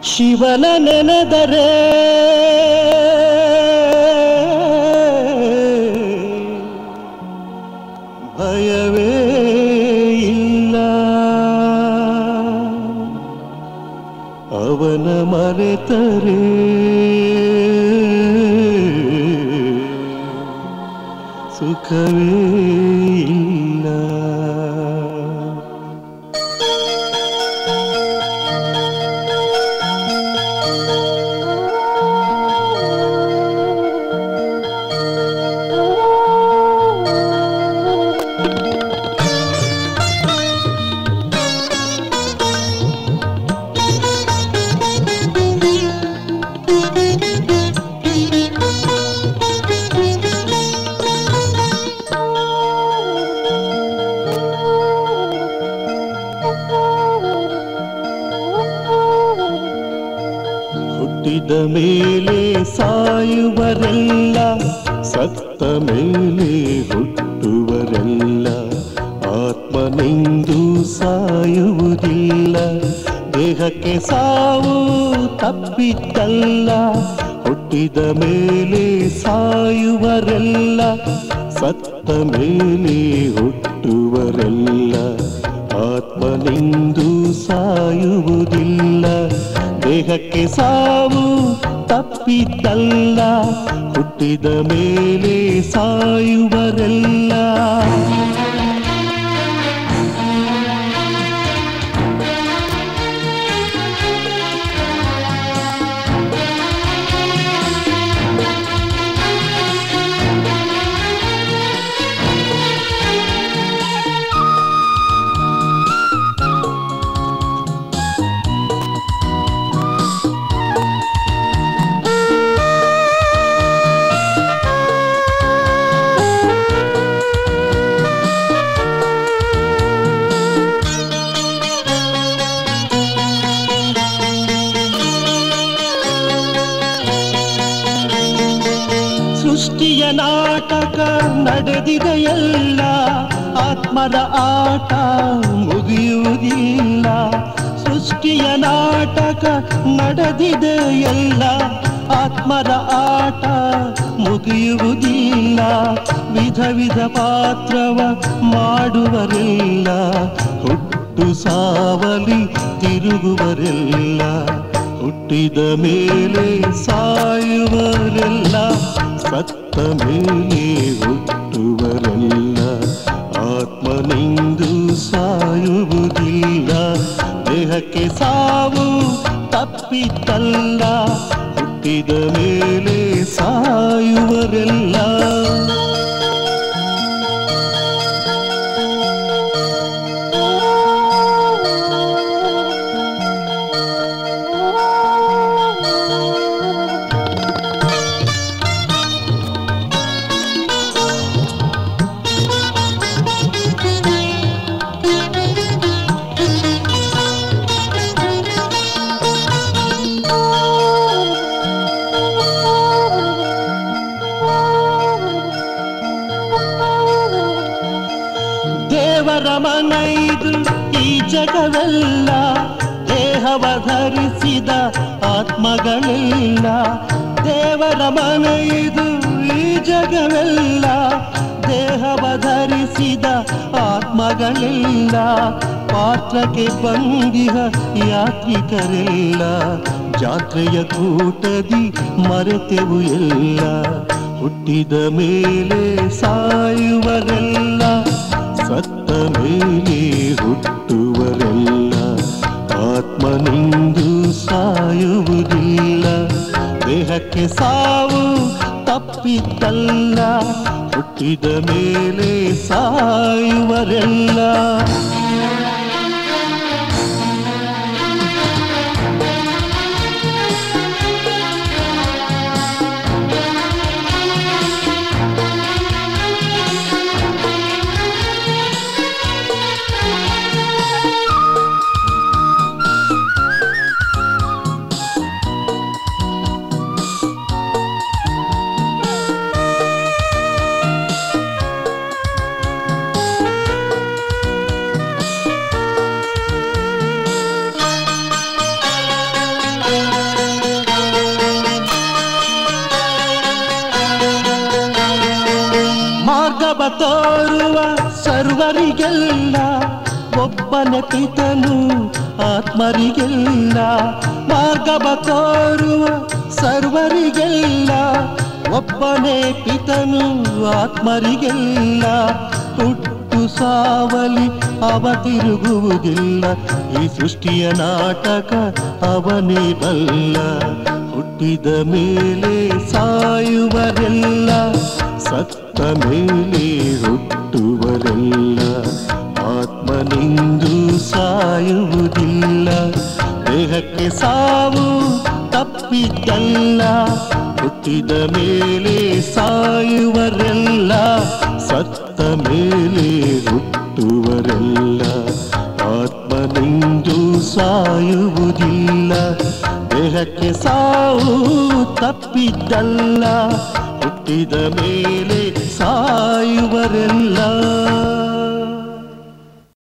ಶಿವನ ನೆನೆದರೆ ಭಯವೇ ಇಲ್ಲ ಅವನ ಮರೆತರೆ ಸುಖವೇ ಇಲ್ಲ ಹುಟ್ಟಿದ ಮೇಲೆ ಸಾಯುವರೆಲ್ಲ ಸತ್ತ ಮೇಲೆ ಹುಟ್ಟುವರೆಲ್ಲ ಆತ್ಮನೆಂದು ಸಾಯುವುದಿಲ್ಲ ದೇಹಕ್ಕೆ ಸಾವು ತಪ್ಪಿದ್ದಲ್ಲ ಹುಟ್ಟಿದ ಮೇಲೆ ಸಾಯುವರೆಲ್ಲ ಸತ್ತ ಮೇಲೆ ಹುಟ್ಟುವರೆಲ್ಲ ಆತ್ಮನೆಂದು ಸಾಯುವುದಿಲ್ಲ ದೇಹಕ್ಕೆ ಸಾವು ತಪ್ಪಿದ್ದಲ್ಲ ಹುಟ್ಟಿದ ಮೇಲೆ ಸಾಯುವರೆಲ್ಲ ಸೃಷ್ಟಿಯ ನಾಟಕ ನಡೆದಿದೆಯಲ್ಲ ಆತ್ಮದ ಆಟ ಮುಗಿಯುವುದಿಲ್ಲ ಸೃಷ್ಟಿಯ ನಾಟಕ ನಡೆದಿದೆಯಲ್ಲ ಆತ್ಮದ ಆಟ ಮುಗಿಯುವುದಿಲ್ಲ ವಿಧ ವಿಧ ಪಾತ್ರವ ಮಾಡುವರೆಲ್ಲ ಹುಟ್ಟು ಸಾವಲಿ ತಿರುಗುವರೆಲ್ಲ ಹುಟ್ಟಿದ ಮೇಲೆ ಸಾಯುವರೆಲ್ಲ ಸತ್ತ ಮೇಲೆ ಹುಟ್ಟುವರೆಲ್ಲ ಆತ್ಮನೆಂದು ಸಾಯುವುದಿಲ್ಲ ದೇಹಕ್ಕೆ ಸಾವು ತಪ್ಪಿದ್ದಲ್ಲ ಹುಟ್ಟಿದ ಮೇಲೆ ಸಾಯುವರೆಲ್ಲ ದೇವರ ಮನೈದು ಈ ಜಗವೆಲ್ಲ ದೇಹವ ಧರಿಸಿದ ಆತ್ಮಗಳೆಲ್ಲ ದೇವರ ಮನೈದು ಈ ಜಗವೆಲ್ಲ ದೇಹವ ಧರಿಸಿದ ಆತ್ಮಗಳೆಲ್ಲ ಪಾತ್ರಕ್ಕೆ ಬಂದಿಹ ಯಾತ್ರಿಕರೆಲ್ಲ ಜಾತ್ರೆಯ ಕೂಟದಿ ಮರೆತೆವು ಎಲ್ಲ ಹುಟ್ಟಿದ ಮೇಲೆ ಸಾಯುವರೆಲ್ಲ ಸತ್ತ ಮೇಲೆ ಹುಟ್ಟುವರೆಲ್ಲ ಆತ್ಮನಿಂದು ಸಾಯುವುದಿಲ್ಲ ದೇಹಕ್ಕೆ ಸಾವು ತಪ್ಪಿದ್ದಲ್ಲ ಹುಟ್ಟಿದ ಮೇಲೆ ಸಾಯುವರೆಲ್ಲ ತೋರುವ ಸರ್ವರಿಗೆಲ್ಲ ಒಬ್ಬನ ಪಿತನು ಆತ್ಮರಿಗೆಲ್ಲ ಮಾರ್ಗವ ತೋರುವ ಸರ್ವರಿಗೆಲ್ಲ ಒಬ್ಬನೇ ಪಿತನು ಆತ್ಮರಿಗೆಲ್ಲ ಹುಟ್ಟು ಸಾವಲಿ ಅವ ತಿರುಗುವುದಿಲ್ಲ ಈ ಸೃಷ್ಟಿಯ ನಾಟಕ ಅವನೇ ಬಲ್ಲ ಹುಟ್ಟಿದ ಮೇಲೆ ಸಾಯುವರೆಲ್ಲ ಸತ್ತ ಮೇಲೆ ಹುಟ್ಟುವರೆಲ್ಲ ಆತ್ಮನಿಂದು ಸಾಯುವುದಿಲ್ಲ ದೇಹಕ್ಕೆ ಸಾವು ತಪ್ಪಿದ್ದಲ್ಲ ಹುಟ್ಟಿದ ಮೇಲೆ ಸಾಯುವರೆಲ್ಲ ಸತ್ತ ಮೇಲೆ ಹುಟ್ಟುವರೆಲ್ಲ ಆತ್ಮನಿಂದು ಸಾಯುವುದಿಲ್ಲ ದೇಹಕ್ಕೆ ಸಾವು ತಪ್ಪಿದ್ದಲ್ಲ ಹುಟ್ಟಿದ ಮೇಲೆ ಸಾಯುವರೆಲ್ಲ